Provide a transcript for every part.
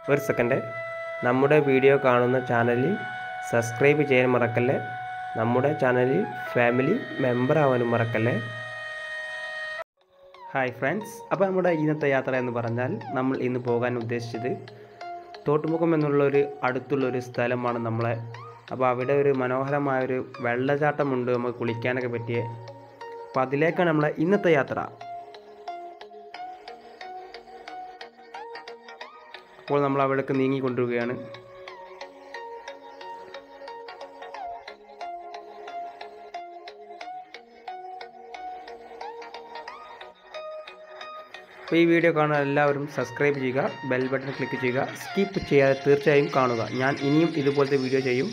ഒരു സെക്കൻഡ് നമ്മുടെ വീഡിയോ കാണുന്ന ചാനലിൽ സബ്സ്ക്രൈബ് ചെയ്യാൻ മറക്കല്ലേ നമ്മുടെ ചാനലിൽ ഫാമിലി മെമ്പർ ആവാനും മറക്കല്ലേ ഹായ് ഫ്രണ്ട്സ് അപ്പോൾ നമ്മുടെ ഇന്നത്തെ യാത്ര എന്ന് പറഞ്ഞാൽ നമ്മൾ ഇന്ന് പോകാൻ ഉദ്ദേശിച്ചത് തോട്ടുമുഖം എന്നുള്ളൊരു അടുത്തുള്ളൊരു സ്ഥലമാണ് നമ്മളെ അപ്പോൾ അവിടെ ഒരു മനോഹരമായൊരു വെള്ളച്ചാട്ടമുണ്ട് നമുക്ക് കുളിക്കാനൊക്കെ പറ്റിയ അപ്പോൾ അതിലേക്കാണ് നമ്മളെ ഇന്നത്തെ യാത്ര അപ്പോൾ നമ്മൾ അവിടേക്ക് നീങ്ങിക്കൊണ്ടിരിക്കുകയാണ് അപ്പോൾ ഈ വീഡിയോ കാണാൻ എല്ലാവരും സബ്സ്ക്രൈബ് ചെയ്യുക ബെൽ ബട്ടൺ ക്ലിക്ക് ചെയ്യുക സ്കിപ്പ് ചെയ്യാതെ തീർച്ചയായും കാണുക ഞാൻ ഇനിയും ഇതുപോലത്തെ വീഡിയോ ചെയ്യും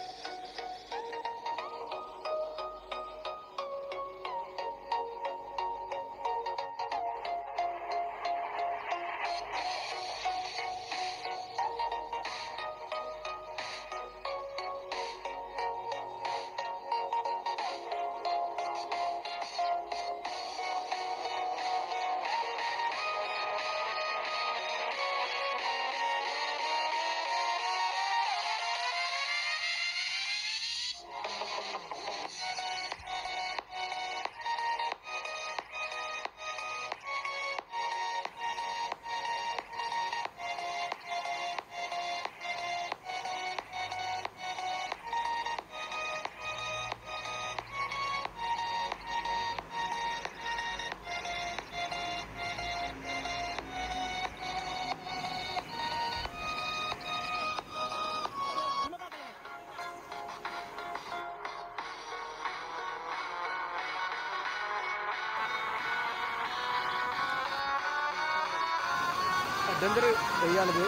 ഇതെന്തൊരു തെയ്യാണിത്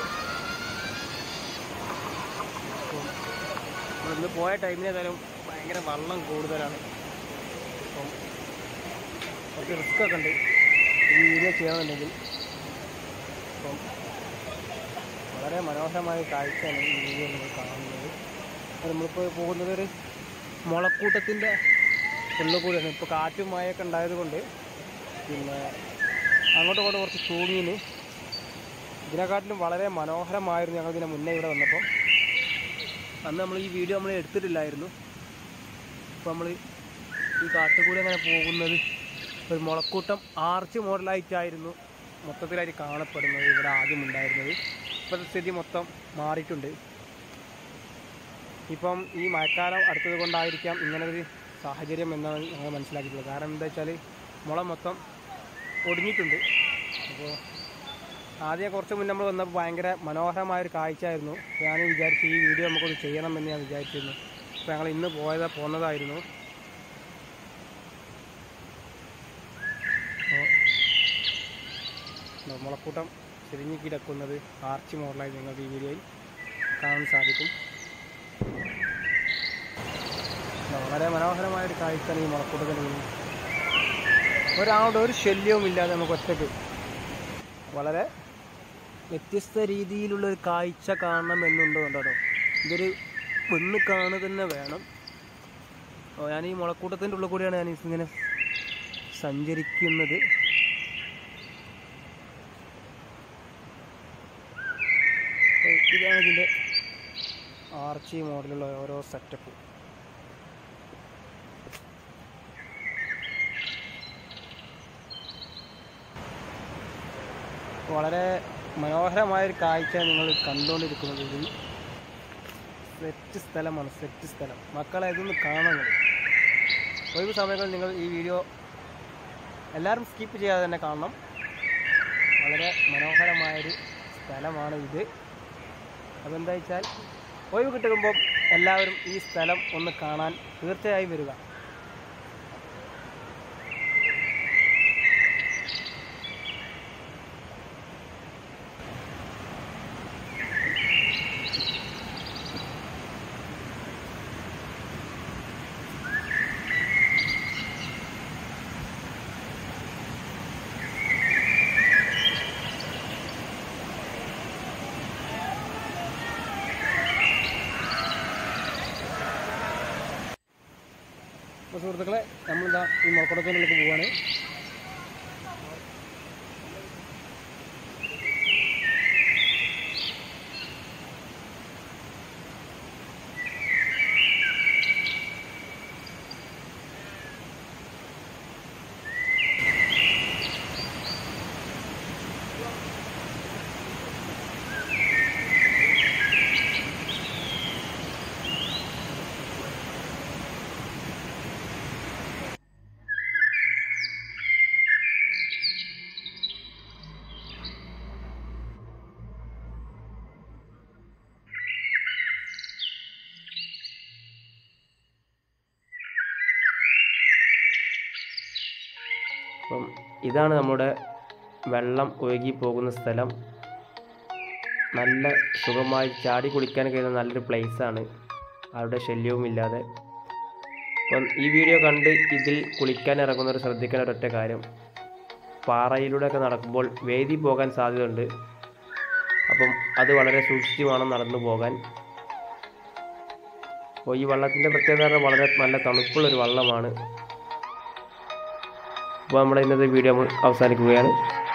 ഇന്ന് പോയ ടൈമിൽ ഏതായാലും ഭയങ്കര വെള്ളം കൂടുതലാണ് അപ്പം കുറച്ച് റിസ്ക് ഒക്കെ ഉണ്ട് ഈ വീഡിയോ ചെയ്യണമെന്നുണ്ടെങ്കിൽ അപ്പം വളരെ മനോഹരമായ കാഴ്ചയാണ് ഈ വീഡിയോ നമ്മൾ കാണുന്നത് അപ്പോൾ നമ്മളിപ്പോൾ പോകുന്നത് ഒരു മുളക്കൂട്ടത്തിൻ്റെ ഉള്ളിൽ കൂടിയാണ് ഇപ്പോൾ കാറ്റും മഴയൊക്കെ ഉണ്ടായത് കൊണ്ട് പിന്നെ അങ്ങോട്ടും ഇങ്ങോട്ടും കുറച്ച് തൂങ്ങിന് ഇതിനെക്കാട്ടിലും വളരെ മനോഹരമായിരുന്നു ഞങ്ങൾ ഇതിനെ മുന്നേ ഇവിടെ വന്നപ്പോൾ അന്ന് നമ്മൾ ഈ വീഡിയോ നമ്മൾ എടുത്തിട്ടില്ലായിരുന്നു ഇപ്പോൾ നമ്മൾ ഈ കാട്ടുകൂടി അങ്ങനെ പോകുന്നത് ഒരു മുളക്കൂട്ടം ആർച്ച് മോഡലായിട്ടായിരുന്നു മൊത്തത്തിലായിട്ട് കാണപ്പെടുന്നത് ഇവിടെ ആദ്യം ഉണ്ടായിരുന്നത് ഇപ്പോഴത്തെ സ്ഥിതി മൊത്തം മാറിയിട്ടുണ്ട് ഇപ്പം ഈ മഴക്കാലം അടുത്തത് കൊണ്ടായിരിക്കാം ഇങ്ങനെ ഒരു സാഹചര്യം എന്നാണ് ഞങ്ങൾ മനസ്സിലാക്കിയിട്ടുള്ളത് കാരണം എന്താ വെച്ചാൽ മുള മൊത്തം ഒടിഞ്ഞിട്ടുണ്ട് അപ്പോൾ ആദ്യം കുറച്ച് മുന്നേ നമ്മൾ വന്നപ്പോൾ ഭയങ്കര മനോഹരമായൊരു കാഴ്ചയായിരുന്നു ഞാൻ വിചാരിച്ചു ഈ വീഡിയോ നമുക്കൊന്ന് ചെയ്യണമെന്ന് ഞാൻ വിചാരിച്ചിരുന്നു അപ്പോൾ ഞങ്ങൾ ഇന്ന് പോയത് പോന്നതായിരുന്നു അപ്പോൾ മുളക്കൂട്ടം ചെരിഞ്ഞു കിടക്കുന്നത് ആർച്ച് മോഡലായി നിങ്ങൾക്ക് ഈ വീഡിയോയിൽ കാണാൻ സാധിക്കും വളരെ മനോഹരമായൊരു കാഴ്ചയാണ് ഈ മുളക്കൂട്ടത്തിൻ്റെ മുന്നിൽ ഒരാളുടെ ഒരു ശല്യവും ഇല്ലാതെ നമുക്ക് ഒറ്റയ്ക്ക് വളരെ വ്യത്യസ്ത രീതിയിലുള്ള ഒരു കാഴ്ച കാണണം എന്നുണ്ടോ കേട്ടോ ഇതൊരു ഒന്ന് കാണുക തന്നെ വേണം ഓ, ഞാൻ ഈ മുളക്കൂട്ടത്തിൻ്റെ ഉള്ളിൽ കൂടിയാണ് ഞാൻ ഇങ്ങനെ സഞ്ചരിക്കുന്നത് ഓ, ഇതാണ് ഇതിൻ്റെ ആർച്ചി മോഡലുള്ള ഓരോ സെറ്റപ്പ് വളരെ മനോഹരമായൊരു കാഴ്ച നിങ്ങൾ കണ്ടുകൊണ്ടിരിക്കുന്നത് ഇത് സെറ്റ് സ്ഥലമാണ് സെറ്റ് സ്ഥലം മക്കളെ ഇതൊന്ന് കാണാൻ ഒഴിവ് സമയങ്ങളിൽ നിങ്ങൾ ഈ വീഡിയോ എല്ലാവരും സ്കിപ്പ് ചെയ്യാതെ തന്നെ കാണണം വളരെ മനോഹരമായൊരു സ്ഥലമാണ് ഇത് അതെന്താ വെച്ചാൽ ഒഴിവ് കിട്ടുമ്പോൾ എല്ലാവരും ഈ സ്ഥലം ഒന്ന് കാണാൻ തീർച്ചയായും വരിക അപ്പോൾ സുഹൃത്തുക്കളെ നമ്മളിതാ ഈ മുളക്കുടത്തിനുള്ളിലേക്ക് പോവാണ് ഇതാണ് നമ്മുടെ വെള്ളം ഒഴുകി പോകുന്ന സ്ഥലം നല്ല സുഖമായി ചാടി കുളിക്കാൻ കഴിയുന്ന നല്ലൊരു പ്ലേസാണ് അവിടെ ശല്യവും ഇല്ലാതെ അപ്പം ഈ വീഡിയോ കണ്ട് ഇതിൽ കുളിക്കാൻ ഇറങ്ങുന്നവർ ശ്രദ്ധിക്കേണ്ട ഒരൊറ്റ കാര്യം പാറയിലൂടെയൊക്കെ നടക്കുമ്പോൾ വേദി പോകാൻ സാധ്യതയുണ്ട് അപ്പം അത് വളരെ സൂക്ഷിച്ച് വേണം നടന്നു പോകാൻ അപ്പോൾ ഈ വള്ളത്തിൻ്റെ പ്രത്യേകത പറഞ്ഞാൽ വളരെ നല്ല തണുപ്പുള്ളൊരു വള്ളമാണ് അപ്പോൾ നമ്മുടെ ഇന്നത്തെ വീഡിയോ നമ്മൾ അവസാനിക്കുകയാണ്